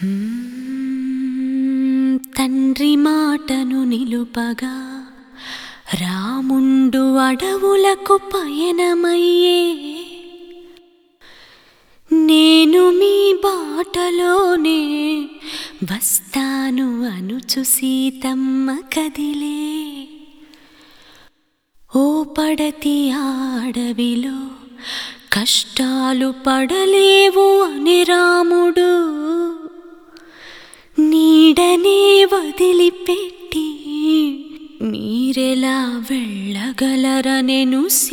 మ్మ్, తండ్రి మాటను నిలుపగా రాముండు అడవులకు పయనమయ్యే నేను మీ బాటలోనే వస్తాను అనుచు సీతమ్మ కదిలే ఓ పడతి ఆడవిలో కష్టాలు పడలేవు అని రాముడు నీడనే వదిలిపెట్టి మీరెలా వెళ్ళగలరనెను సీ